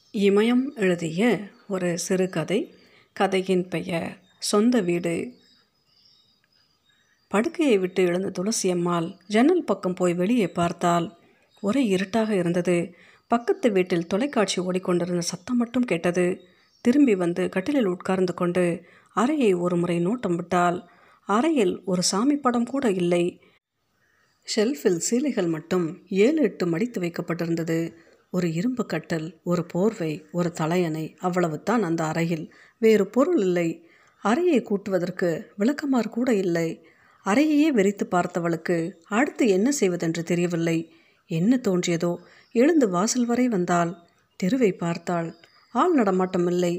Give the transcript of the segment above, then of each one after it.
இமயம் எழுதிய ஒரு சிறுகதை கதையின் பெயர் சொந்த வீடு படுக்கையை விட்டு எழுந்த துளசி அம்மாள் ஜன்னல் பக்கம் போய் வெளியே பார்த்தால் ஒரே இருட்டாக இருந்தது பக்கத்து வீட்டில் தொலைக்காட்சி ஓடிக்கொண்டிருந்த சத்தம் மட்டும் கேட்டது திரும்பி வந்து கட்டிலில் உட்கார்ந்து கொண்டு அறையை ஒரு முறை நோட்டம் விட்டால் அறையில் ஒரு சாமி படம் கூட இல்லை ஷெல்ஃபில் சீலைகள் மட்டும் ஏழு எட்டு மடித்து வைக்கப்பட்டிருந்தது ஒரு இரும்பு கட்டல் ஒரு போர்வை ஒரு தலையணை அவ்வளவுதான் அந்த அறையில் வேறு பொருள் இல்லை அறையை கூட்டுவதற்கு விளக்கமாறு கூட இல்லை அறையையே வெறித்து பார்த்தவளுக்கு அடுத்து என்ன செய்வதென்று தெரியவில்லை என்ன தோன்றியதோ எழுந்து வாசல் வரை வந்தாள் தெருவை பார்த்தாள் ஆள் நடமாட்டம் இல்லை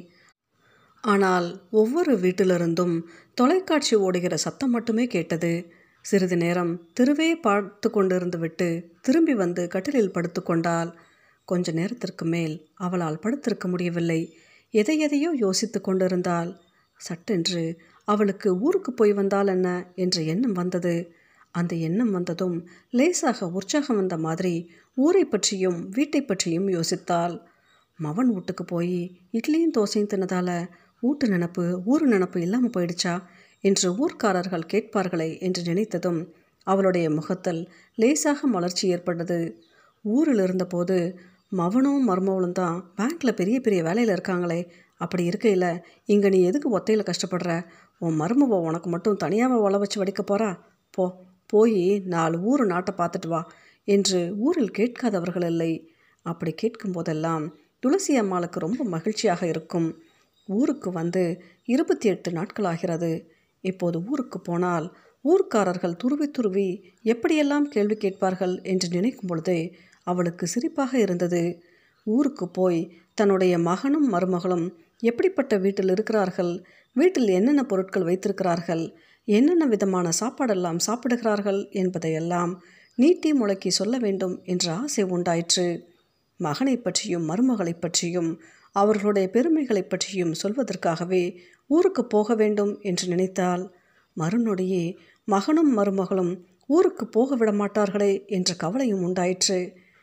ஆனால் ஒவ்வொரு வீட்டிலிருந்தும் தொலைக்காட்சி ஓடுகிற சத்தம் மட்டுமே கேட்டது சிறிது நேரம் திருவே பார்த்து கொண்டிருந்து விட்டு திரும்பி வந்து கட்டிலில் படுத்து கொண்டாள் கொஞ்ச நேரத்திற்கு மேல் அவளால் படுத்திருக்க முடியவில்லை எதை எதையோ யோசித்து கொண்டிருந்தாள் சட்டென்று அவளுக்கு ஊருக்கு போய் வந்தால் என்ன என்ற எண்ணம் வந்தது அந்த எண்ணம் வந்ததும் லேசாக உற்சாகம் வந்த மாதிரி ஊரை பற்றியும் வீட்டை பற்றியும் யோசித்தாள் மவன் வீட்டுக்கு போய் இட்லியும் தோசையும் தின்னதால வீட்டு நினப்பு ஊர் நினப்பு இல்லாமல் போயிடுச்சா என்று ஊர்க்காரர்கள் கேட்பார்களே என்று நினைத்ததும் அவளுடைய முகத்தில் லேசாக மலர்ச்சி ஏற்பட்டது ஊரில் இருந்தபோது மவனும் மருமவளும் தான் பேங்க்கில் பெரிய பெரிய வேலையில் இருக்காங்களே அப்படி இருக்கையில் இங்கே நீ எதுக்கு ஒத்தையில் கஷ்டப்படுற உன் மருமவ உனக்கு மட்டும் தனியாக ஒல வச்சு வடிக்க போகிறா போ போய் நாலு ஊர் நாட்டை பார்த்துட்டு வா என்று ஊரில் கேட்காதவர்கள் இல்லை அப்படி கேட்கும் போதெல்லாம் துளசி அம்மாளுக்கு ரொம்ப மகிழ்ச்சியாக இருக்கும் ஊருக்கு வந்து இருபத்தி எட்டு நாட்கள் ஆகிறது இப்போது ஊருக்கு போனால் ஊர்க்காரர்கள் துருவி துருவி எப்படியெல்லாம் கேள்வி கேட்பார்கள் என்று நினைக்கும் பொழுதே அவளுக்கு சிரிப்பாக இருந்தது ஊருக்கு போய் தன்னுடைய மகனும் மருமகளும் எப்படிப்பட்ட வீட்டில் இருக்கிறார்கள் வீட்டில் என்னென்ன பொருட்கள் வைத்திருக்கிறார்கள் என்னென்ன விதமான சாப்பாடெல்லாம் சாப்பிடுகிறார்கள் என்பதையெல்லாம் நீட்டி முழக்கி சொல்ல வேண்டும் என்ற ஆசை உண்டாயிற்று மகனை பற்றியும் மருமகளை பற்றியும் அவர்களுடைய பெருமைகளை பற்றியும் சொல்வதற்காகவே ஊருக்கு போக வேண்டும் என்று நினைத்தால் மறுநொடியே மகனும் மருமகளும் ஊருக்கு போக விட மாட்டார்களே என்ற கவலையும் உண்டாயிற்று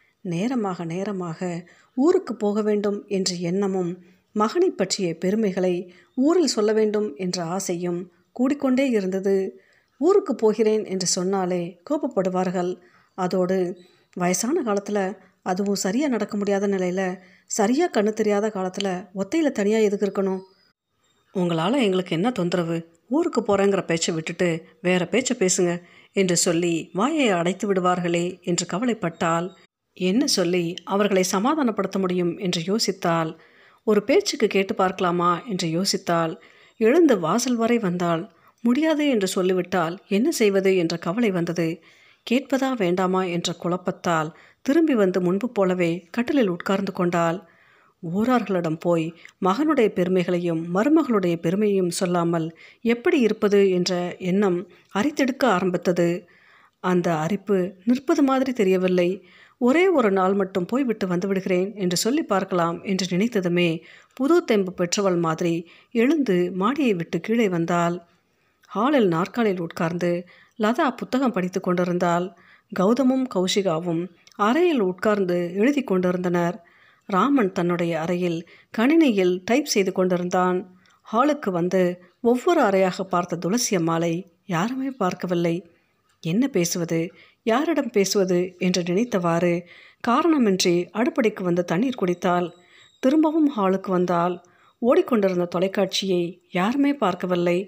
நேரமாக நேரமாக ஊருக்கு போக வேண்டும் என்ற எண்ணமும் மகனை பற்றிய பெருமைகளை ஊரில் சொல்ல வேண்டும் என்ற ஆசையும் கூடிக்கொண்டே இருந்தது ஊருக்கு போகிறேன் என்று சொன்னாலே கோபப்படுவார்கள் அதோடு வயசான காலத்தில் அதுவும் சரியாக நடக்க முடியாத நிலையில் சரியாக கண்ணு தெரியாத காலத்தில் ஒத்தையில் தனியாக எதுக்கு இருக்கணும் உங்களால் எங்களுக்கு என்ன தொந்தரவு ஊருக்கு போகிறேங்கிற பேச்சை விட்டுட்டு வேற பேச்சை பேசுங்க என்று சொல்லி வாயை அடைத்து விடுவார்களே என்று கவலைப்பட்டால் என்ன சொல்லி அவர்களை சமாதானப்படுத்த முடியும் என்று யோசித்தால் ஒரு பேச்சுக்கு கேட்டு பார்க்கலாமா என்று யோசித்தால் எழுந்து வாசல் வரை வந்தால் முடியாது என்று சொல்லிவிட்டால் என்ன செய்வது என்ற கவலை வந்தது கேட்பதா வேண்டாமா என்ற குழப்பத்தால் திரும்பி வந்து முன்பு போலவே கட்டிலில் உட்கார்ந்து கொண்டாள் ஊரார்களிடம் போய் மகனுடைய பெருமைகளையும் மருமகளுடைய பெருமையையும் சொல்லாமல் எப்படி இருப்பது என்ற எண்ணம் அரித்தெடுக்க ஆரம்பித்தது அந்த அரிப்பு நிற்பது மாதிரி தெரியவில்லை ஒரே ஒரு நாள் மட்டும் போய்விட்டு வந்து விடுகிறேன் என்று சொல்லி பார்க்கலாம் என்று நினைத்ததுமே புது தெம்பு பெற்றவள் மாதிரி எழுந்து மாடியை விட்டு கீழே வந்தாள் ஹாலில் நாற்காலில் உட்கார்ந்து லதா புத்தகம் படித்து கொண்டிருந்தாள் கௌதமும் கௌஷிகாவும் அறையில் உட்கார்ந்து எழுதி கொண்டிருந்தனர் ராமன் தன்னுடைய அறையில் கணினியில் டைப் செய்து கொண்டிருந்தான் ஹாலுக்கு வந்து ஒவ்வொரு அறையாக பார்த்த துளசி அம்மாளை யாருமே பார்க்கவில்லை என்ன பேசுவது யாரிடம் பேசுவது என்று நினைத்தவாறு காரணமின்றி அடுப்படிக்கு வந்து தண்ணீர் குடித்தால் திரும்பவும் ஹாலுக்கு வந்தால் ஓடிக்கொண்டிருந்த தொலைக்காட்சியை யாருமே பார்க்கவில்லை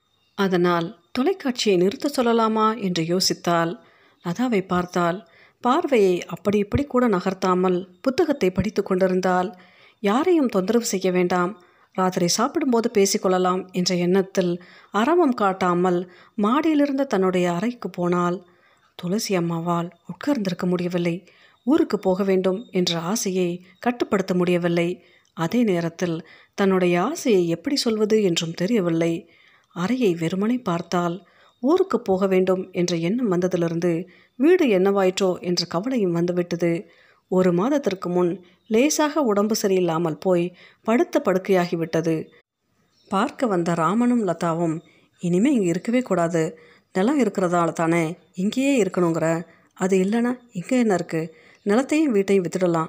அதனால் தொலைக்காட்சியை நிறுத்த சொல்லலாமா என்று யோசித்தால் லதாவை பார்த்தால் பார்வையை அப்படி இப்படி கூட நகர்த்தாமல் புத்தகத்தை படித்து கொண்டிருந்தால் யாரையும் தொந்தரவு செய்ய வேண்டாம் ராத்திரி சாப்பிடும்போது பேசிக்கொள்ளலாம் என்ற எண்ணத்தில் அரவம் காட்டாமல் மாடியிலிருந்த தன்னுடைய அறைக்கு போனால் துளசி அம்மாவால் உட்கார்ந்திருக்க முடியவில்லை ஊருக்கு போக வேண்டும் என்ற ஆசையை கட்டுப்படுத்த முடியவில்லை அதே நேரத்தில் தன்னுடைய ஆசையை எப்படி சொல்வது என்றும் தெரியவில்லை அறையை வெறுமனை பார்த்தால் ஊருக்கு போக வேண்டும் என்ற எண்ணம் வந்ததிலிருந்து வீடு என்னவாயிற்றோ என்ற கவலையும் வந்துவிட்டது ஒரு மாதத்திற்கு முன் லேசாக உடம்பு சரியில்லாமல் போய் படுத்த படுக்கையாகிவிட்டது பார்க்க வந்த ராமனும் லதாவும் இனிமே இங்கே இருக்கவே கூடாது நிலம் இருக்கிறதால தானே இங்கேயே இருக்கணுங்கிற அது இல்லைன்னா இங்கே என்ன இருக்குது நிலத்தையும் வீட்டையும் வித்துடலாம்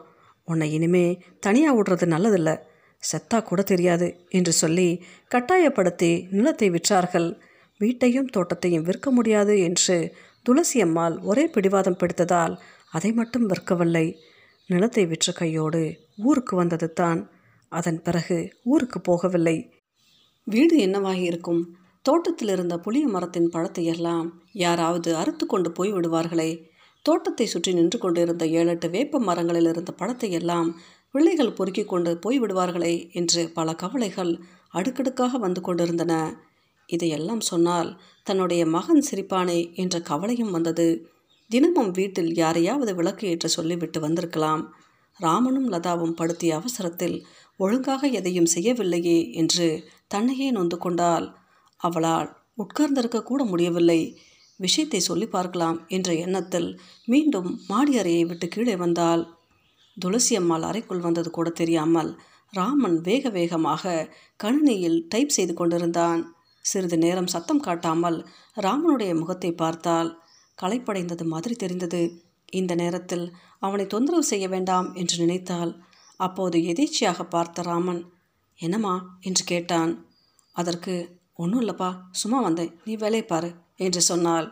உன்னை இனிமே தனியாக விடுறது நல்லதில்ல செத்தா கூட தெரியாது என்று சொல்லி கட்டாயப்படுத்தி நிலத்தை விற்றார்கள் வீட்டையும் தோட்டத்தையும் விற்க முடியாது என்று துளசி அம்மாள் ஒரே பிடிவாதம் பிடித்ததால் அதை மட்டும் விற்கவில்லை நிலத்தை விற்ற கையோடு ஊருக்கு வந்தது தான் அதன் பிறகு ஊருக்கு போகவில்லை வீடு என்னவாகி இருக்கும் தோட்டத்தில் இருந்த புளிய மரத்தின் பழத்தை எல்லாம் யாராவது அறுத்து கொண்டு போய் விடுவார்களே தோட்டத்தை சுற்றி நின்று கொண்டிருந்த ஏழெட்டு வேப்ப மரங்களில் இருந்த பழத்தை எல்லாம் பிள்ளைகள் பொறுக்கி கொண்டு போய் விடுவார்களே என்று பல கவலைகள் அடுக்கடுக்காக வந்து கொண்டிருந்தன இதையெல்லாம் சொன்னால் தன்னுடைய மகன் சிரிப்பானே என்ற கவலையும் வந்தது தினமும் வீட்டில் யாரையாவது விளக்கு ஏற்ற சொல்லிவிட்டு வந்திருக்கலாம் ராமனும் லதாவும் படுத்திய அவசரத்தில் ஒழுங்காக எதையும் செய்யவில்லையே என்று தன்னையே நொந்து கொண்டால் அவளால் உட்கார்ந்திருக்க கூட முடியவில்லை விஷயத்தை சொல்லி பார்க்கலாம் என்ற எண்ணத்தில் மீண்டும் மாடி அறையை விட்டு கீழே வந்தாள் துளசி அம்மாள் அறைக்குள் வந்தது கூட தெரியாமல் ராமன் வேக வேகமாக கணினியில் டைப் செய்து கொண்டிருந்தான் சிறிது நேரம் சத்தம் காட்டாமல் ராமனுடைய முகத்தை பார்த்தால் களைப்படைந்தது மாதிரி தெரிந்தது இந்த நேரத்தில் அவனை தொந்தரவு செய்ய வேண்டாம் என்று நினைத்தாள் அப்போது எதேச்சியாக பார்த்த ராமன் என்னம்மா என்று கேட்டான் அதற்கு ஒன்றும் இல்லைப்பா சும்மா வந்தேன் நீ வேலையை பாரு என்று சொன்னாள்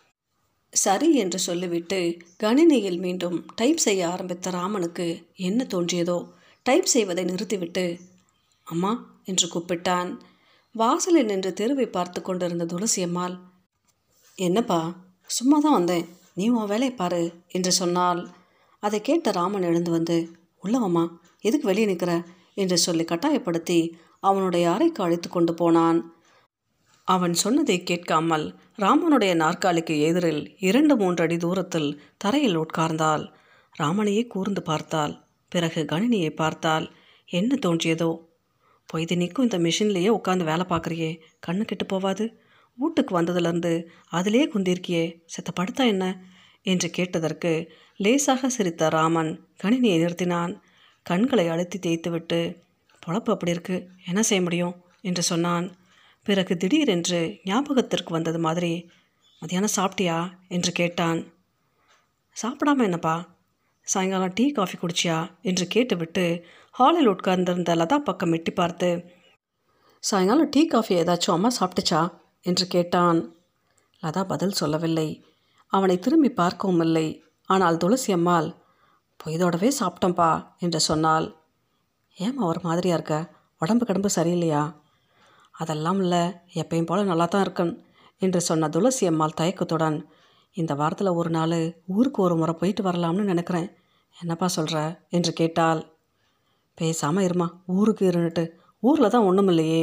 சரி என்று சொல்லிவிட்டு கணினியில் மீண்டும் டைப் செய்ய ஆரம்பித்த ராமனுக்கு என்ன தோன்றியதோ டைப் செய்வதை நிறுத்திவிட்டு அம்மா என்று கூப்பிட்டான் வாசலில் நின்று தெருவை பார்த்து கொண்டிருந்த துளசி அம்மாள் என்னப்பா சும்மா தான் வந்தேன் நீ உன் வேலையை பாரு என்று சொன்னால் அதை கேட்ட ராமன் எழுந்து வந்து உள்ளவம்மா எதுக்கு வெளியே நிற்கிற என்று சொல்லி கட்டாயப்படுத்தி அவனுடைய அறைக்கு அழைத்து கொண்டு போனான் அவன் சொன்னதை கேட்காமல் ராமனுடைய நாற்காலிக்கு எதிரில் இரண்டு மூன்று அடி தூரத்தில் தரையில் உட்கார்ந்தாள் ராமனையே கூர்ந்து பார்த்தாள் பிறகு கணினியை பார்த்தால் என்ன தோன்றியதோ பொய்து நிற்கும் இந்த மிஷின்லேயே உட்காந்து வேலை பார்க்குறியே கண்ணு கெட்டு போவாது வீட்டுக்கு வந்ததுலேருந்து அதிலே குந்திருக்கியே செத்த படுத்தா என்ன என்று கேட்டதற்கு லேசாக சிரித்த ராமன் கணினியை நிறுத்தினான் கண்களை அழுத்தி தேய்த்துவிட்டு பொழப்பு அப்படி இருக்கு என்ன செய்ய முடியும் என்று சொன்னான் பிறகு திடீரென்று ஞாபகத்திற்கு வந்தது மாதிரி மதியானம் சாப்பிட்டியா என்று கேட்டான் சாப்பிடாம என்னப்பா சாயங்காலம் டீ காஃபி குடிச்சியா என்று கேட்டுவிட்டு ஹாலில் உட்கார்ந்திருந்த லதா பக்கம் எட்டி பார்த்து சாயங்காலம் டீ காஃபி ஏதாச்சும் அம்மா சாப்பிட்டுச்சா என்று கேட்டான் லதா பதில் சொல்லவில்லை அவனை திரும்பி பார்க்கவும் இல்லை ஆனால் துளசி அம்மாள் பொய்தோடவே சாப்பிட்டோம்ப்பா என்று சொன்னாள் ஏம்மா ஒரு மாதிரியா இருக்க உடம்பு கடம்பு சரியில்லையா அதெல்லாம் இல்லை எப்பயும் போல் நல்லா தான் இருக்கன் என்று சொன்ன துளசி அம்மாள் தயக்கத்துடன் இந்த வாரத்தில் ஒரு நாள் ஊருக்கு ஒரு முறை போயிட்டு வரலாம்னு நினைக்கிறேன் என்னப்பா சொல்கிற என்று கேட்டாள் பேசாமல் இருமா ஊருக்கு இருந்துட்டு ஊரில் தான் ஒன்றும் இல்லையே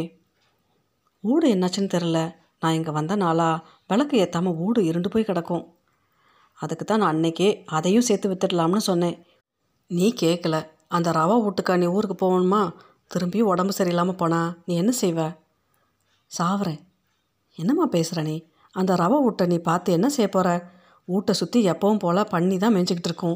ஊடு என்னாச்சுன்னு தெரில நான் இங்கே வந்த நாளா விளக்கு ஏற்றாமல் ஊடு இருண்டு போய் கிடக்கும் அதுக்கு தான் நான் அன்னைக்கே அதையும் சேர்த்து வித்துடலாம்னு சொன்னேன் நீ கேட்கல அந்த ரவா வீட்டுக்கா நீ ஊருக்கு போகணுமா திரும்பி உடம்பு சரியில்லாமல் போனா நீ என்ன செய்வ சாவறேன் என்னம்மா பேசுகிற நீ அந்த ரவை வீட்டை நீ பார்த்து என்ன செய்ய போகிற வீட்டை சுற்றி எப்பவும் போல் பண்ணி தான் மேய்ஞ்சிக்கிட்டு இருக்கும்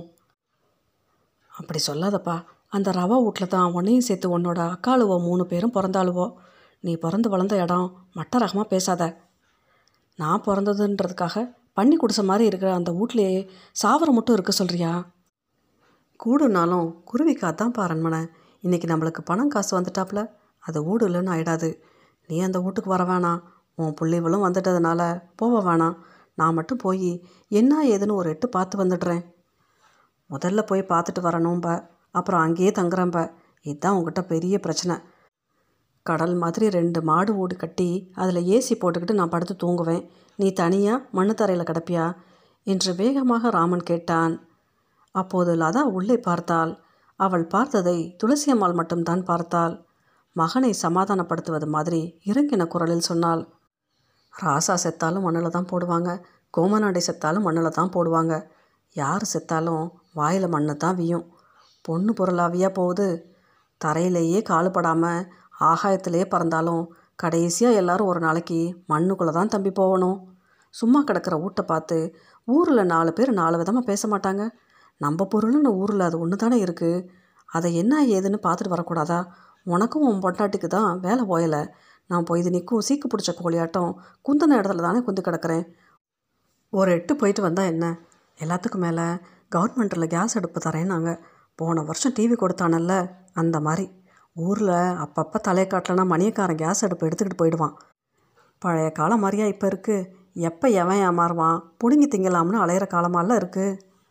அப்படி சொல்லாதப்பா அந்த ரவா வீட்டில் தான் உன்னையும் சேர்த்து உன்னோட அக்காளுவோ மூணு பேரும் பிறந்தாளுவோ நீ பிறந்து வளர்ந்த இடம் மட்ட ரகமாக பேசாத நான் பிறந்ததுன்றதுக்காக பண்ணி குடிச மாதிரி இருக்கிற அந்த வீட்லேயே சாவரம் மட்டும் இருக்க சொல்கிறியா கூடுனாலும் குருவிக்கு அதான் பாரன்மனை இன்றைக்கி நம்மளுக்கு பணம் காசு வந்துட்டாப்புல அது வீடு இல்லைன்னு ஆயிடாது நீ அந்த வீட்டுக்கு வர வேணாம் உன் பிள்ளைகளும் வந்துட்டதுனால போக வேணாம் நான் மட்டும் போய் என்ன ஏதுன்னு ஒரு எட்டு பார்த்து வந்துடுறேன் முதல்ல போய் பார்த்துட்டு வரணும்ப அப்புறம் அங்கேயே தங்குறேன்ப இதுதான் உங்ககிட்ட பெரிய பிரச்சனை கடல் மாதிரி ரெண்டு மாடு ஓடு கட்டி அதில் ஏசி போட்டுக்கிட்டு நான் படுத்து தூங்குவேன் நீ தனியாக மண்ணு தரையில் கிடப்பியா என்று வேகமாக ராமன் கேட்டான் அப்போது லதா உள்ளே பார்த்தாள் அவள் பார்த்ததை துளசி அம்மாள் மட்டும்தான் பார்த்தாள் மகனை சமாதானப்படுத்துவது மாதிரி இறங்கின குரலில் சொன்னாள் ராசா செத்தாலும் மண்ணில் தான் போடுவாங்க கோமநாடை செத்தாலும் மண்ணில் தான் போடுவாங்க யார் செத்தாலும் வாயில் மண்ணு தான் வியும் பொண்ணு பொருளாவியாக போகுது தரையிலேயே காலுப்படாமல் ஆகாயத்திலேயே பறந்தாலும் கடைசியாக எல்லாரும் ஒரு நாளைக்கு மண்ணுக்குள்ளே தான் தம்பி போகணும் சும்மா கிடக்கிற வீட்டை பார்த்து ஊரில் நாலு பேர் நாலு விதமாக பேச மாட்டாங்க நம்ம பொருள்னு ஊரில் அது ஒன்று தானே இருக்குது அதை என்ன ஏதுன்னு பார்த்துட்டு வரக்கூடாதா உனக்கும் உன் பொண்டாட்டிக்கு தான் வேலை போயலை நான் போய் இது நிற்கும் சீக்கு பிடிச்ச கோழியாட்டம் குந்தின இடத்துல தானே குந்து கிடக்கிறேன் ஒரு எட்டு போயிட்டு வந்தால் என்ன எல்லாத்துக்கும் மேலே கவர்மெண்ட்டில் கேஸ் அடுப்பு தரேன்னாங்க போன வருஷம் டிவி கொடுத்தானல்ல அந்த மாதிரி ஊரில் அப்பப்போ தலையை காட்டலனா மணியக்காரன் கேஸ் அடுப்பு எடுத்துக்கிட்டு போயிடுவான் பழைய காலம் மாதிரியா இப்போ இருக்குது எப்போ எவன் ஏமாறுவான் பிடுங்கி திங்கலாம்னு அலையிற காலமாலாம் இருக்குது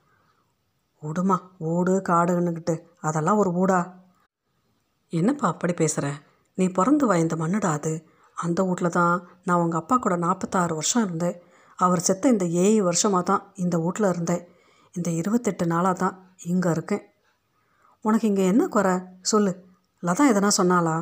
விடுமா ஊடு காடுன்னுக்கிட்டு அதெல்லாம் ஒரு ஊடா என்னப்பா அப்படி பேசுகிற நீ பிறந்து வயந்த மண்ணுடா அது அந்த வீட்டில் தான் நான் உங்கள் அப்பா கூட நாற்பத்தாறு வருஷம் இருந்தேன் அவர் செத்த இந்த ஏழு வருஷமாக தான் இந்த வீட்டில் இருந்தேன் இந்த இருபத்தெட்டு நாளாக தான் இங்கே இருக்கேன் உனக்கு இங்கே என்ன குறை சொல்லு லதா எதனா சொன்னாளா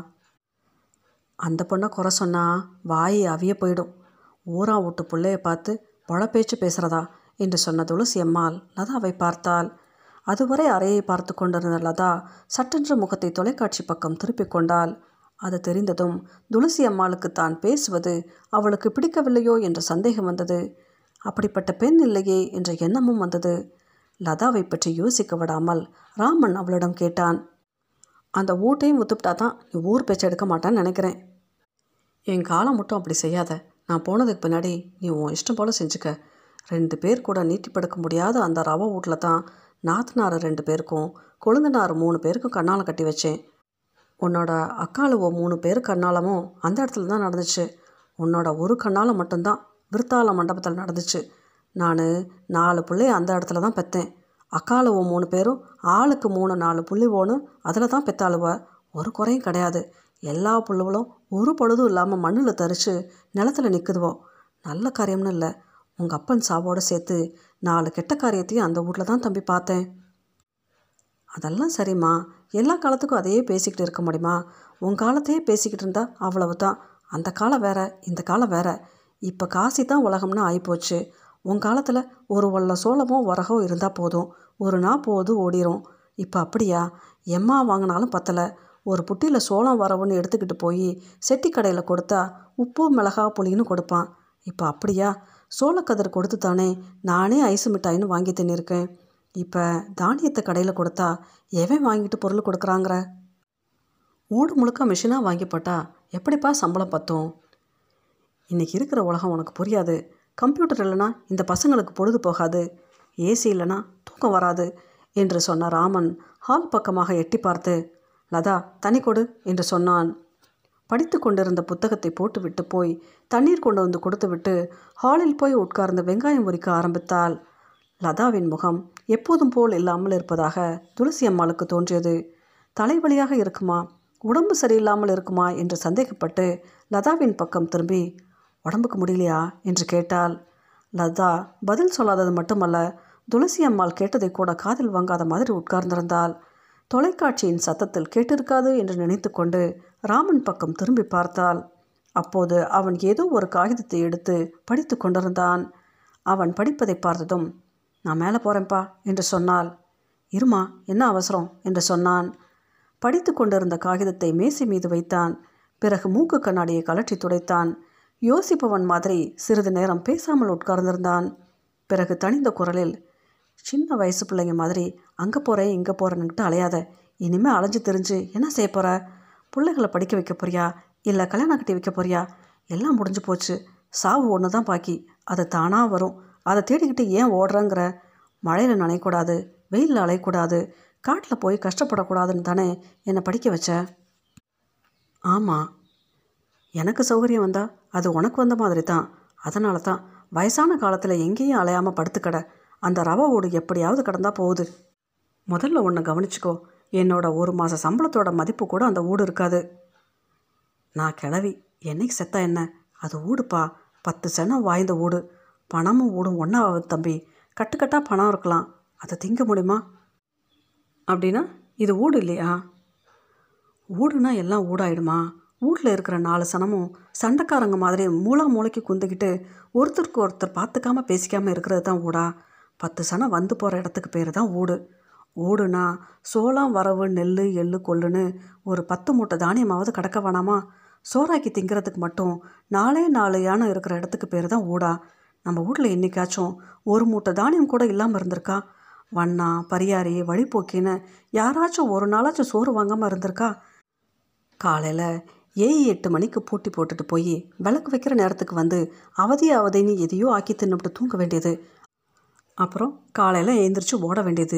அந்த பொண்ணை குறை சொன்னா வாய் அவிய போயிடும் ஊரா வீட்டு பிள்ளைய பார்த்து பொழப்பேச்சு பேசுகிறதா என்று சொன்ன துளசி அம்மாள் லதாவை பார்த்தாள் அதுவரை அறையை பார்த்து கொண்டிருந்த லதா சட்டென்று முகத்தை தொலைக்காட்சி பக்கம் திருப்பிக் கொண்டாள் அது தெரிந்ததும் துளசி அம்மாளுக்கு தான் பேசுவது அவளுக்கு பிடிக்கவில்லையோ என்ற சந்தேகம் வந்தது அப்படிப்பட்ட பெண் இல்லையே என்ற எண்ணமும் வந்தது லதாவை பற்றி யோசிக்க விடாமல் ராமன் அவளிடம் கேட்டான் அந்த ஊட்டையும் ஒத்துப்பிட்டா தான் நீ ஊர் பேச்சு எடுக்க மாட்டான்னு நினைக்கிறேன் என் காலம் மட்டும் அப்படி செய்யாத நான் போனதுக்கு பின்னாடி நீ உன் இஷ்டம் போல் செஞ்சுக்க ரெண்டு பேர் கூட நீட்டிப்படுக்க முடியாத அந்த ரவ வீட்டில் தான் நாத்தனார் ரெண்டு பேருக்கும் கொழுந்தனார் மூணு பேருக்கும் கண்ணால் கட்டி வச்சேன் உன்னோட அக்காளுவோ மூணு பேர் கண்ணாலமும் அந்த இடத்துல தான் நடந்துச்சு உன்னோட ஒரு கண்ணால் மட்டும்தான் விருத்தால மண்டபத்தில் நடந்துச்சு நான் நாலு பிள்ளைய அந்த இடத்துல தான் பெற்றேன் அக்காளுவோ மூணு பேரும் ஆளுக்கு மூணு நாலு புள்ளி ஓன்னு அதில் தான் பெத்தாளுவ ஒரு குறையும் கிடையாது எல்லா புள்ளுகளும் ஒரு பொழுதும் இல்லாமல் மண்ணில் தரிச்சு நிலத்துல நிற்குதுவோ நல்ல காரியம்னு இல்லை உங்கள் அப்பன் சாவோடு சேர்த்து நாலு கெட்ட காரியத்தையும் அந்த வீட்டில் தான் தம்பி பார்த்தேன் அதெல்லாம் சரிம்மா எல்லா காலத்துக்கும் அதையே பேசிக்கிட்டு இருக்க முடியுமா உன் காலத்தையே பேசிக்கிட்டு இருந்தா அவ்வளவு தான் அந்த காலம் வேற இந்த காலம் வேற இப்போ காசி தான் உலகம்னு ஆகிப்போச்சு உன் காலத்தில் ஒரு வல்ல சோளமோ வரகோ இருந்தால் போதும் ஒரு நாள் போது ஓடிரும் இப்போ அப்படியா எம்மா வாங்கினாலும் பத்தலை ஒரு புட்டியில் சோளம் வரவுன்னு எடுத்துக்கிட்டு போய் செட்டி கடையில் கொடுத்தா உப்பு மிளகா புளின்னு கொடுப்பான் இப்போ அப்படியா சோளக்கதிர் கொடுத்து தானே நானே ஐசு மிட்டாயின்னு வாங்கி தின்னிருக்கேன் இப்போ தானியத்தை கடையில் கொடுத்தா எவன் வாங்கிட்டு பொருள் கொடுக்குறாங்கிற ஊடு முழுக்க மிஷினாக வாங்கி போட்டா எப்படிப்பா சம்பளம் பத்தும் இன்றைக்கி இருக்கிற உலகம் உனக்கு புரியாது கம்ப்யூட்டர் இல்லைன்னா இந்த பசங்களுக்கு பொழுது போகாது ஏசி இல்லைன்னா தூக்கம் வராது என்று சொன்ன ராமன் ஹால் பக்கமாக எட்டி பார்த்து லதா தண்ணி கொடு என்று சொன்னான் படித்து கொண்டிருந்த புத்தகத்தை போட்டுவிட்டு போய் தண்ணீர் கொண்டு வந்து கொடுத்துவிட்டு ஹாலில் போய் உட்கார்ந்து வெங்காயம் உரிக்க ஆரம்பித்தாள் லதாவின் முகம் எப்போதும் போல் இல்லாமல் இருப்பதாக துளசி அம்மாளுக்கு தோன்றியது தலைவலியாக இருக்குமா உடம்பு சரியில்லாமல் இருக்குமா என்று சந்தேகப்பட்டு லதாவின் பக்கம் திரும்பி உடம்புக்கு முடியலையா என்று கேட்டாள் லதா பதில் சொல்லாதது மட்டுமல்ல துளசி அம்மாள் கேட்டதை கூட காதில் வாங்காத மாதிரி உட்கார்ந்திருந்தாள் தொலைக்காட்சியின் சத்தத்தில் கேட்டிருக்காது என்று நினைத்து கொண்டு ராமன் பக்கம் திரும்பி பார்த்தாள் அப்போது அவன் ஏதோ ஒரு காகிதத்தை எடுத்து படித்து கொண்டிருந்தான் அவன் படிப்பதை பார்த்ததும் நான் மேலே போகிறேன்ப்பா என்று சொன்னாள் இருமா என்ன அவசரம் என்று சொன்னான் படித்து கொண்டிருந்த காகிதத்தை மேசை மீது வைத்தான் பிறகு மூக்கு கண்ணாடியை கலற்றி துடைத்தான் யோசிப்பவன் மாதிரி சிறிது நேரம் பேசாமல் உட்கார்ந்திருந்தான் பிறகு தனிந்த குரலில் சின்ன வயசு பிள்ளைங்க மாதிரி அங்கே போகிறேன் இங்கே போகிறேன்னுக்கிட்டு அலையாத இனிமேல் அலைஞ்சு தெரிஞ்சு என்ன செய்ய போகிற பிள்ளைகளை படிக்க வைக்க போறியா இல்லை கல்யாணம் கட்டி வைக்க போறியா எல்லாம் முடிஞ்சு போச்சு சாவு ஒன்று தான் பாக்கி அது தானாக வரும் அதை தேடிக்கிட்டு ஏன் ஓடுறங்கிற மழையில் நனையக்கூடாது வெயிலில் அலையக்கூடாது காட்டில் போய் கஷ்டப்படக்கூடாதுன்னு தானே என்னை படிக்க வச்ச ஆமாம் எனக்கு சௌகரியம் வந்தா அது உனக்கு வந்த மாதிரி தான் அதனால தான் வயசான காலத்தில் எங்கேயும் அலையாமல் படுத்துக்கட அந்த ரவை ஓடு எப்படியாவது கடந்தா போகுது முதல்ல ஒன்று கவனிச்சுக்கோ என்னோட ஒரு மாத சம்பளத்தோட மதிப்பு கூட அந்த ஊடு இருக்காது நான் கிளவி என்னைக்கு செத்தா என்ன அது ஊடுப்பா பத்து செனம் வாய்ந்த ஊடு பணமும் ஊடும் ஒன்றாவது தம்பி கட்டுக்கட்டாக பணம் இருக்கலாம் அதை திங்க முடியுமா அப்படின்னா இது ஊடு இல்லையா ஊடுனா எல்லாம் ஊடாயிடுமா வீட்டில் இருக்கிற நாலு சனமும் சண்டைக்காரங்க மாதிரி மூளா மூளைக்கு குந்திக்கிட்டு ஒருத்தருக்கு ஒருத்தர் பார்த்துக்காம பேசிக்காமல் இருக்கிறது தான் ஊடா பத்து சனம் வந்து போகிற இடத்துக்கு பேர் தான் ஊடு ஊடுனா சோளம் வரவு நெல் எள்ளு கொள்ளுன்னு ஒரு பத்து மூட்டை தானியமாவது கடக்க வேணாமா சோறாக்கி திங்கிறதுக்கு மட்டும் நாலே நாலு யானை இருக்கிற இடத்துக்கு பேர் தான் ஊடா நம்ம வீட்டில் என்னைக்காச்சும் ஒரு மூட்டை தானியம் கூட இல்லாமல் இருந்திருக்கா வண்ணா பரியாரி வழிபோக்கின்னு யாராச்சும் ஒரு நாளாச்சும் சோறு வாங்காமல் இருந்திருக்கா காலையில் ஏழு எட்டு மணிக்கு பூட்டி போட்டுட்டு போய் விளக்கு வைக்கிற நேரத்துக்கு வந்து அவதி அவதின்னு எதையோ ஆக்கி தின்னுபிட்டு தூங்க வேண்டியது அப்புறம் காலையில் எழுந்திரிச்சு ஓட வேண்டியது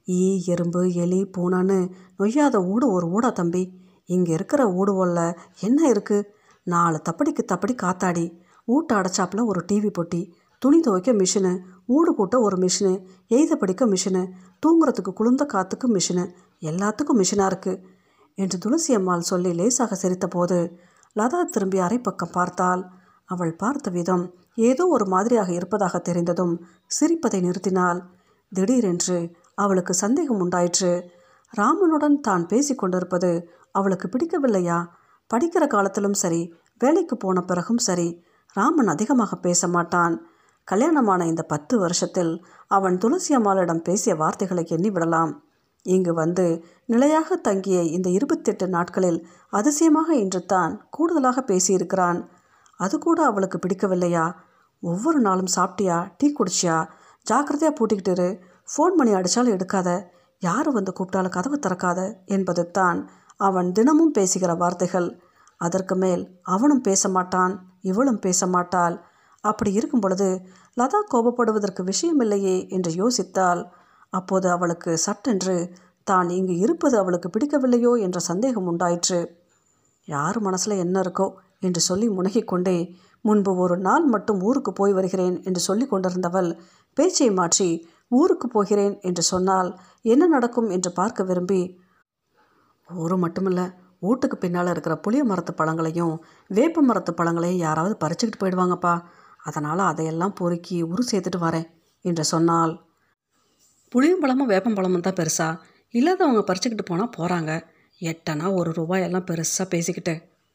ஈ எறும்பு எலி பூனைன்னு நொய்யாத ஊடு ஒரு ஊடா தம்பி இங்கே இருக்கிற ஊடுவல்ல என்ன இருக்குது நாலு தப்படிக்கு தப்படி காத்தாடி ஊட்ட அடைச்சாப்புல ஒரு டிவி பொட்டி துணி துவைக்க மிஷினு ஊடு கூட்ட ஒரு மிஷினு எய்த படிக்க மிஷினு தூங்குறதுக்கு குளிர்ந்த காற்றுக்கு மிஷினு எல்லாத்துக்கும் மிஷினாக இருக்குது என்று துளசி அம்மாள் சொல்லி லேசாக சிரித்தபோது லதா திரும்பி அரைப்பக்கம் பார்த்தாள் அவள் பார்த்த விதம் ஏதோ ஒரு மாதிரியாக இருப்பதாக தெரிந்ததும் சிரிப்பதை நிறுத்தினாள் திடீரென்று அவளுக்கு சந்தேகம் உண்டாயிற்று ராமனுடன் தான் பேசிக் கொண்டிருப்பது அவளுக்கு பிடிக்கவில்லையா படிக்கிற காலத்திலும் சரி வேலைக்கு போன பிறகும் சரி ராமன் அதிகமாக பேச மாட்டான் கல்யாணமான இந்த பத்து வருஷத்தில் அவன் துளசி அம்மாளிடம் பேசிய வார்த்தைகளை எண்ணிவிடலாம் இங்கு வந்து நிலையாக தங்கிய இந்த இருபத்தெட்டு நாட்களில் அதிசயமாக இன்று தான் கூடுதலாக பேசியிருக்கிறான் அது கூட அவளுக்கு பிடிக்கவில்லையா ஒவ்வொரு நாளும் சாப்பிட்டியா டீ குடிச்சியா ஜாக்கிரதையாக பூட்டிக்கிட்டு இரு ஃபோன் பண்ணி அடித்தாலும் எடுக்காத யார் வந்து கூப்பிட்டாலும் கதவை திறக்காத என்பது தான் அவன் தினமும் பேசுகிற வார்த்தைகள் அதற்கு மேல் அவனும் பேச மாட்டான் இவளும் பேச மாட்டாள் அப்படி இருக்கும் பொழுது லதா கோபப்படுவதற்கு விஷயமில்லையே என்று யோசித்தாள் அப்போது அவளுக்கு சட்டென்று தான் இங்கு இருப்பது அவளுக்கு பிடிக்கவில்லையோ என்ற சந்தேகம் உண்டாயிற்று யார் மனசில் என்ன இருக்கோ என்று சொல்லி முனகிக்கொண்டே முன்பு ஒரு நாள் மட்டும் ஊருக்கு போய் வருகிறேன் என்று சொல்லி கொண்டிருந்தவள் பேச்சை மாற்றி ஊருக்கு போகிறேன் என்று சொன்னால் என்ன நடக்கும் என்று பார்க்க விரும்பி ஊரு மட்டுமில்ல வீட்டுக்கு பின்னால் இருக்கிற புளிய மரத்து பழங்களையும் வேப்ப மரத்து பழங்களையும் யாராவது பறிச்சுக்கிட்டு போயிடுவாங்கப்பா அதனால் அதையெல்லாம் பொறுக்கி உரு சேர்த்துட்டு வரேன் என்று சொன்னால் புளியம்பழமும் வேப்பம்பழமும் தான் பெருசா இல்லாதவங்க பறிச்சுக்கிட்டு போனால் போகிறாங்க எட்டனா ஒரு ரூபாயெல்லாம் பெருசாக பேசிக்கிட்டு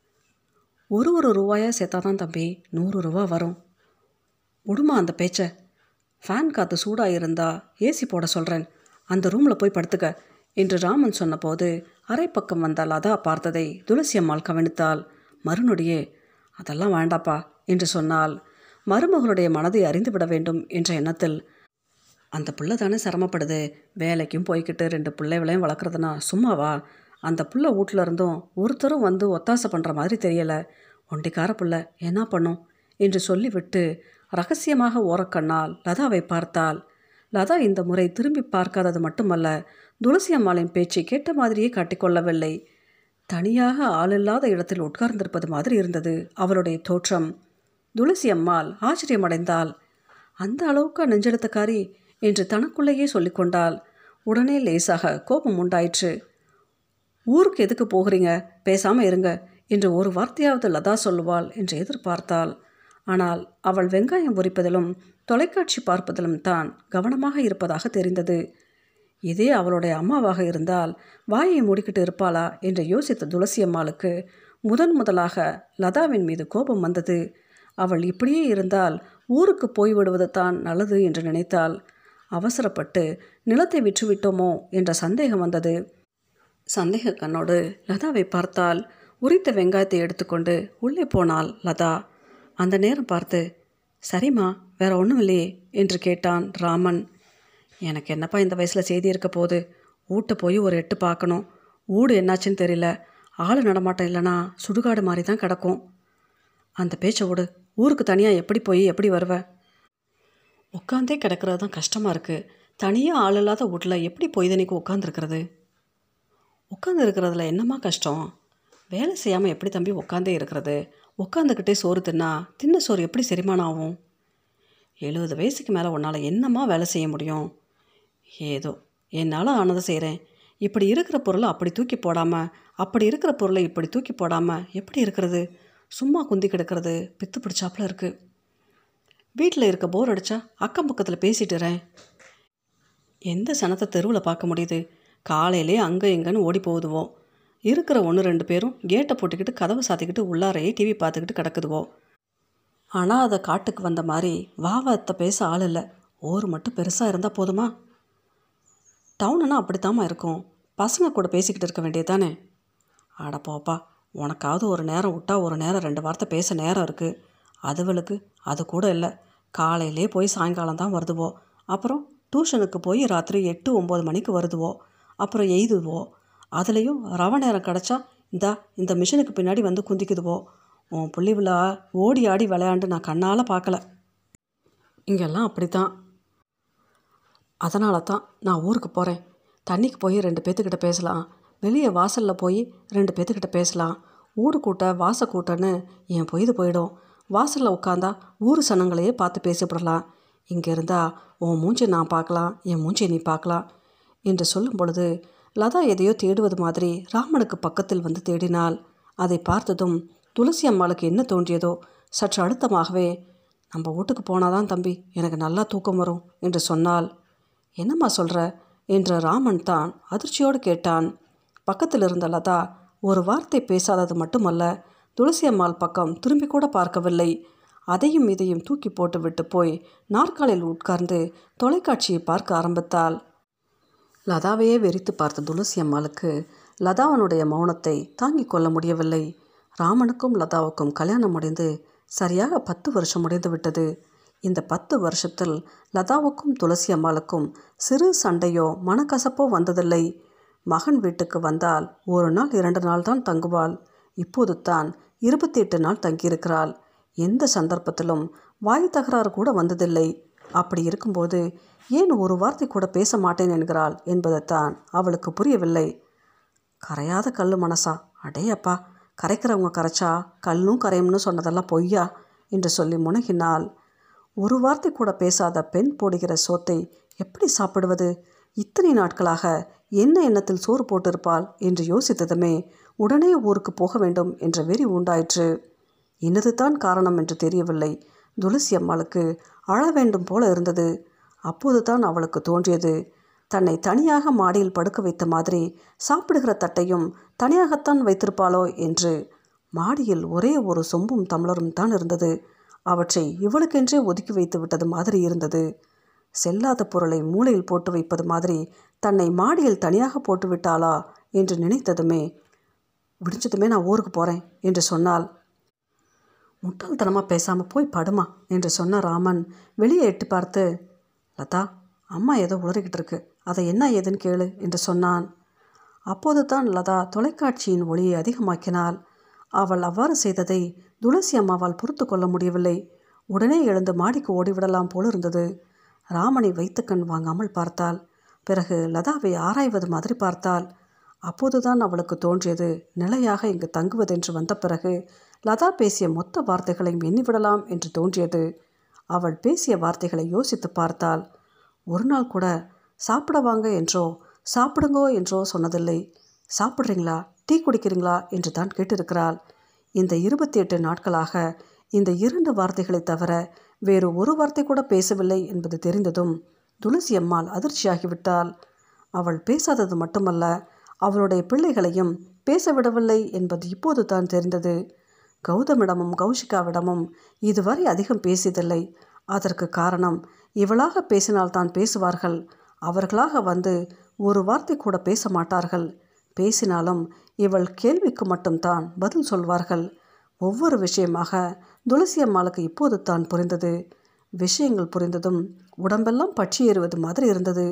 ஒரு ஒரு ரூபாயாக சேர்த்தா தான் தம்பி நூறு ரூபா வரும் விடுமா அந்த பேச்சை ஃபேன் காற்று சூடாக இருந்தா ஏசி போட சொல்கிறேன் அந்த ரூமில் போய் படுத்துக்க என்று ராமன் சொன்னபோது அரை பக்கம் வந்த லதா பார்த்ததை துளசி அம்மாள் கவனித்தாள் மறுநொடியே அதெல்லாம் வேண்டாப்பா என்று சொன்னால் மருமகளுடைய மனதை அறிந்துவிட வேண்டும் என்ற எண்ணத்தில் அந்த புள்ள தானே சிரமப்படுது வேலைக்கும் போய்கிட்டு ரெண்டு பிள்ளைகளையும் வளர்க்குறதுனா சும்மாவா அந்த புள்ள வீட்டில் இருந்தும் ஒருத்தரும் வந்து ஒத்தாசை பண்ணுற மாதிரி தெரியலை ஒண்டிக்கார புள்ள என்ன பண்ணும் என்று சொல்லிவிட்டு ரகசியமாக ஓரக்கண்ணால் லதாவை பார்த்தாள் லதா இந்த முறை திரும்பி பார்க்காதது மட்டுமல்ல துளசி அம்மாளின் பேச்சை கேட்ட மாதிரியே காட்டிக்கொள்ளவில்லை தனியாக ஆளில்லாத இடத்தில் உட்கார்ந்திருப்பது மாதிரி இருந்தது அவளுடைய தோற்றம் துளசி அம்மாள் ஆச்சரியமடைந்தாள் அந்த அளவுக்கு நெஞ்செடுத்தக்காரி என்று தனக்குள்ளேயே சொல்லிக்கொண்டாள் உடனே லேசாக கோபம் உண்டாயிற்று ஊருக்கு எதுக்கு போகிறீங்க பேசாமல் இருங்க என்று ஒரு வார்த்தையாவது லதா சொல்லுவாள் என்று எதிர்பார்த்தாள் ஆனால் அவள் வெங்காயம் உரிப்பதிலும் தொலைக்காட்சி பார்ப்பதிலும் தான் கவனமாக இருப்பதாக தெரிந்தது இதே அவளுடைய அம்மாவாக இருந்தால் வாயை மூடிக்கிட்டு இருப்பாளா என்று யோசித்த துளசி அம்மாளுக்கு முதன் முதலாக லதாவின் மீது கோபம் வந்தது அவள் இப்படியே இருந்தால் ஊருக்கு போய்விடுவது தான் நல்லது என்று நினைத்தாள் அவசரப்பட்டு நிலத்தை விற்றுவிட்டோமோ என்ற சந்தேகம் வந்தது சந்தேக கண்ணோடு லதாவை பார்த்தால் உரித்த வெங்காயத்தை எடுத்துக்கொண்டு உள்ளே போனாள் லதா அந்த நேரம் பார்த்து சரிம்மா வேற ஒன்றும் இல்லையே என்று கேட்டான் ராமன் எனக்கு என்னப்பா இந்த வயசில் செய்தி இருக்க போகுது வீட்டை போய் ஒரு எட்டு பார்க்கணும் ஊடு என்னாச்சுன்னு தெரியல ஆள் நடமாட்டம் இல்லைனா சுடுகாடு மாதிரி தான் கிடக்கும் அந்த பேச்சை விடு ஊருக்கு தனியாக எப்படி போய் எப்படி வருவ உட்காந்தே கிடக்கிறது தான் கஷ்டமாக இருக்குது தனியாக ஆள் இல்லாத வீட்டில் எப்படி பொய்தனைக்கு உட்காந்துருக்கிறது உட்காந்து இருக்கிறதுல என்னம்மா கஷ்டம் வேலை செய்யாமல் எப்படி தம்பி உட்காந்தே இருக்கிறது உட்காந்துக்கிட்டே சோறு தின்னா தின்ன சோறு எப்படி செரிமானம் ஆகும் எழுபது வயசுக்கு மேலே உன்னால் என்னம்மா வேலை செய்ய முடியும் ஏதோ என்னால் ஆனதை செய்கிறேன் இப்படி இருக்கிற பொருளை அப்படி தூக்கி போடாமல் அப்படி இருக்கிற பொருளை இப்படி தூக்கி போடாமல் எப்படி இருக்கிறது சும்மா குந்தி கிடக்கிறது பித்து பிடிச்சாப்புல இருக்குது வீட்டில் இருக்க போர் அடித்தா அக்கம் பக்கத்தில் பேசிட்டுறேன் எந்த சனத்தை தெருவில் பார்க்க முடியுது காலையிலே அங்கே இங்கேன்னு ஓடி போகுதுவோ இருக்கிற ஒன்று ரெண்டு பேரும் கேட்டை போட்டுக்கிட்டு கதவை சாத்திக்கிட்டு உள்ளாரையே டிவி பார்த்துக்கிட்டு கிடக்குதுவோ ஆனால் அதை காட்டுக்கு வந்த மாதிரி வாவத்தை பேச ஆள் இல்லை ஊர் மட்டும் பெருசாக இருந்தால் போதுமா டவுனுன்னா அப்படித்தாம்மா இருக்கும் பசங்க கூட பேசிக்கிட்டு இருக்க வேண்டியதானே ஆட போப்பா உனக்காவது ஒரு நேரம் விட்டா ஒரு நேரம் ரெண்டு வார்த்தை பேச நேரம் இருக்குது அதுவளுக்கு அது கூட இல்லை காலையிலே போய் சாயங்காலம் தான் வருதுவோ அப்புறம் டியூஷனுக்கு போய் ராத்திரி எட்டு ஒம்பது மணிக்கு வருதுவோ அப்புறம் எய்துவோ அதுலேயும் ரவ நேரம் கிடச்சா இந்தா இந்த மிஷினுக்கு பின்னாடி வந்து குந்திக்குதுவோ உன் புள்ளி விழா ஓடி ஆடி விளையாண்டு நான் கண்ணால் பார்க்கல இங்கெல்லாம் அப்படி தான் அதனால தான் நான் ஊருக்கு போகிறேன் தண்ணிக்கு போய் ரெண்டு பேத்துக்கிட்ட பேசலாம் வெளியே வாசலில் போய் ரெண்டு பேத்துக்கிட்ட பேசலாம் ஊடு கூட்ட வாச கூட்டன்னு என் பொய்து போயிடும் வாசலில் உட்காந்தா ஊர் சனங்களையே பார்த்து பேசிவிடலாம் இங்கே இருந்தால் உன் மூஞ்சி நான் பார்க்கலாம் என் மூஞ்சி நீ பார்க்கலாம் என்று சொல்லும் பொழுது லதா எதையோ தேடுவது மாதிரி ராமனுக்கு பக்கத்தில் வந்து தேடினாள் அதை பார்த்ததும் துளசி அம்மாளுக்கு என்ன தோன்றியதோ சற்று அழுத்தமாகவே நம்ம வீட்டுக்கு போனாதான் தம்பி எனக்கு நல்லா தூக்கம் வரும் என்று சொன்னாள் என்னம்மா சொல்கிற என்று ராமன் தான் அதிர்ச்சியோடு கேட்டான் பக்கத்தில் இருந்த லதா ஒரு வார்த்தை பேசாதது மட்டுமல்ல துளசி அம்மாள் பக்கம் திரும்பி கூட பார்க்கவில்லை அதையும் இதையும் தூக்கி போட்டு விட்டு போய் நாற்காலில் உட்கார்ந்து தொலைக்காட்சியை பார்க்க ஆரம்பித்தாள் லதாவையே வெறித்து பார்த்த துளசி அம்மாளுக்கு லதாவனுடைய மௌனத்தை தாங்கிக் கொள்ள முடியவில்லை ராமனுக்கும் லதாவுக்கும் கல்யாணம் முடிந்து சரியாக பத்து வருஷம் முடிந்து விட்டது இந்த பத்து வருஷத்தில் லதாவுக்கும் துளசி அம்மாளுக்கும் சிறு சண்டையோ மனக்கசப்போ வந்ததில்லை மகன் வீட்டுக்கு வந்தால் ஒரு நாள் இரண்டு நாள் தான் தங்குவாள் இப்போது தான் இருபத்தி எட்டு நாள் தங்கியிருக்கிறாள் எந்த சந்தர்ப்பத்திலும் வாய் தகராறு கூட வந்ததில்லை அப்படி இருக்கும்போது ஏன் ஒரு வார்த்தை கூட பேச மாட்டேன் என்கிறாள் என்பதைத்தான் அவளுக்கு புரியவில்லை கரையாத கல் மனசா அடே அப்பா கரைக்கிறவங்க கரைச்சா கல்லும் கரையும்னு சொன்னதெல்லாம் பொய்யா என்று சொல்லி முனகினாள் ஒரு வார்த்தை கூட பேசாத பெண் போடுகிற சோத்தை எப்படி சாப்பிடுவது இத்தனை நாட்களாக என்ன எண்ணத்தில் சோறு போட்டிருப்பாள் என்று யோசித்ததுமே உடனே ஊருக்கு போக வேண்டும் என்ற வெறி உண்டாயிற்று இன்னதுதான் காரணம் என்று தெரியவில்லை துளசி அம்மாளுக்கு அழ வேண்டும் போல இருந்தது அப்போது தான் அவளுக்கு தோன்றியது தன்னை தனியாக மாடியில் படுக்க வைத்த மாதிரி சாப்பிடுகிற தட்டையும் தனியாகத்தான் வைத்திருப்பாளோ என்று மாடியில் ஒரே ஒரு சொம்பும் தமிழரும் தான் இருந்தது அவற்றை இவளுக்கென்றே ஒதுக்கி வைத்து விட்டது மாதிரி இருந்தது செல்லாத பொருளை மூளையில் போட்டு வைப்பது மாதிரி தன்னை மாடியில் தனியாக போட்டு விட்டாளா என்று நினைத்ததுமே விடிஞ்சதுமே நான் ஊருக்கு போகிறேன் என்று சொன்னாள் முட்டாள்தனமாக பேசாமல் போய் படுமா என்று சொன்ன ராமன் வெளியே எட்டி பார்த்து லதா அம்மா ஏதோ உளறிக்கிட்டு இருக்கு அதை என்ன ஏதுன்னு கேளு என்று சொன்னான் அப்போது தான் லதா தொலைக்காட்சியின் ஒளியை அதிகமாக்கினாள் அவள் அவ்வாறு செய்ததை துளசி அம்மாவால் பொறுத்து கொள்ள முடியவில்லை உடனே எழுந்து மாடிக்கு ஓடிவிடலாம் போல இருந்தது ராமனை வைத்து கண் வாங்காமல் பார்த்தாள் பிறகு லதாவை ஆராய்வது மாதிரி பார்த்தாள் அப்போதுதான் அவளுக்கு தோன்றியது நிலையாக இங்கு தங்குவதென்று வந்த பிறகு லதா பேசிய மொத்த வார்த்தைகளையும் எண்ணிவிடலாம் என்று தோன்றியது அவள் பேசிய வார்த்தைகளை யோசித்து பார்த்தாள் ஒரு நாள் கூட சாப்பிட வாங்க என்றோ சாப்பிடுங்கோ என்றோ சொன்னதில்லை சாப்பிட்றீங்களா டீ குடிக்கிறீங்களா என்று தான் கேட்டிருக்கிறாள் இந்த இருபத்தி எட்டு நாட்களாக இந்த இரண்டு வார்த்தைகளை தவிர வேறு ஒரு வார்த்தை கூட பேசவில்லை என்பது தெரிந்ததும் துளசி அம்மாள் அதிர்ச்சியாகிவிட்டாள் அவள் பேசாதது மட்டுமல்ல அவளுடைய பிள்ளைகளையும் பேசவிடவில்லை என்பது இப்போது தான் தெரிந்தது கௌதமிடமும் கௌஷிகாவிடமும் இதுவரை அதிகம் பேசியதில்லை அதற்கு காரணம் இவளாக பேசினால் தான் பேசுவார்கள் அவர்களாக வந்து ஒரு வார்த்தை கூட பேச மாட்டார்கள் பேசினாலும் இவள் கேள்விக்கு மட்டும்தான் பதில் சொல்வார்கள் ஒவ்வொரு விஷயமாக துளசி அம்மாளுக்கு இப்போது தான் புரிந்தது விஷயங்கள் புரிந்ததும் உடம்பெல்லாம் பற்றி ஏறுவது மாதிரி இருந்தது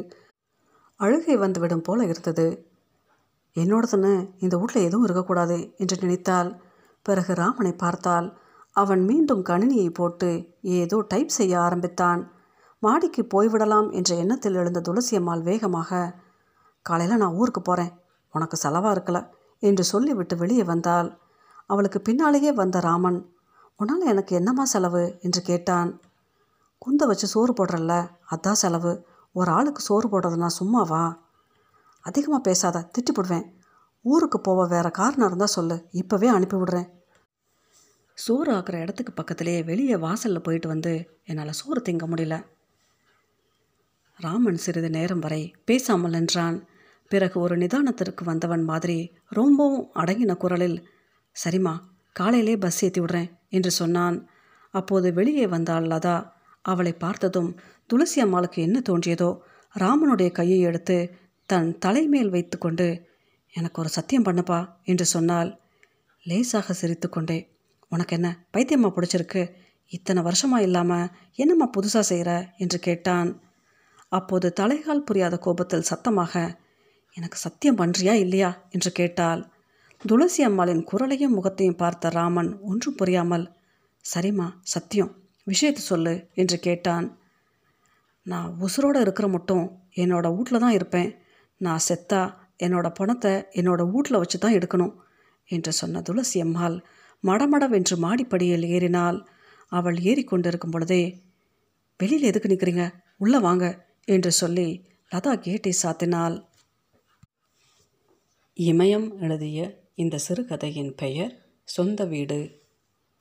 அழுகை வந்துவிடும் போல இருந்தது என்னோடதுன்னு இந்த வீட்டில் எதுவும் இருக்கக்கூடாது என்று நினைத்தாள் பிறகு ராமனை பார்த்தால் அவன் மீண்டும் கணினியை போட்டு ஏதோ டைப் செய்ய ஆரம்பித்தான் மாடிக்கு போய்விடலாம் என்ற எண்ணத்தில் எழுந்த துளசி அம்மாள் வேகமாக காலையில் நான் ஊருக்கு போகிறேன் உனக்கு செலவாக இருக்கல என்று சொல்லிவிட்டு வெளியே வந்தாள் அவளுக்கு பின்னாலேயே வந்த ராமன் உன்னால் எனக்கு என்னம்மா செலவு என்று கேட்டான் குந்த வச்சு சோறு போடுறல்ல அதான் செலவு ஒரு ஆளுக்கு சோறு போடுறதுனா சும்மாவா அதிகமாக பேசாத திட்டி போடுவேன் ஊருக்கு போக வேற காரணம் இருந்தால் சொல்லு இப்போவே அனுப்பி விடுறேன் சோறு ஆக்குற இடத்துக்கு பக்கத்திலேயே வெளியே வாசலில் போயிட்டு வந்து என்னால் சோறு திங்க முடியல ராமன் சிறிது நேரம் வரை பேசாமல் நின்றான் பிறகு ஒரு நிதானத்திற்கு வந்தவன் மாதிரி ரொம்பவும் அடங்கின குரலில் சரிம்மா காலையிலே பஸ் ஏற்றி விடுறேன் என்று சொன்னான் அப்போது வெளியே வந்தாள் லதா அவளை பார்த்ததும் துளசி அம்மாளுக்கு என்ன தோன்றியதோ ராமனுடைய கையை எடுத்து தன் தலைமேல் வைத்துக்கொண்டு எனக்கு ஒரு சத்தியம் பண்ணுப்பா என்று சொன்னால் லேசாக சிரித்துக்கொண்டே உனக்கு என்ன பைத்தியம்மா பிடிச்சிருக்கு இத்தனை வருஷமா இல்லாமல் என்னம்மா புதுசாக செய்கிற என்று கேட்டான் அப்போது தலைகால் புரியாத கோபத்தில் சத்தமாக எனக்கு சத்தியம் பண்ணுறியா இல்லையா என்று கேட்டாள் துளசி அம்மாளின் குரலையும் முகத்தையும் பார்த்த ராமன் ஒன்றும் புரியாமல் சரிம்மா சத்தியம் விஷயத்தை சொல்லு என்று கேட்டான் நான் உசுரோடு இருக்கிற மட்டும் என்னோட வீட்டில் தான் இருப்பேன் நான் செத்தா என்னோட பணத்தை என்னோட வீட்டில் வச்சு தான் எடுக்கணும் என்று சொன்ன துளசி அம்மாள் மடமடவென்று மாடிப்படியில் ஏறினாள் அவள் ஏறிக்கொண்டிருக்கும் பொழுதே வெளியில் எதுக்கு நிற்கிறீங்க உள்ளே வாங்க என்று சொல்லி லதா கேட்டை சாத்தினாள் இமயம் எழுதிய இந்த சிறுகதையின் பெயர் சொந்த வீடு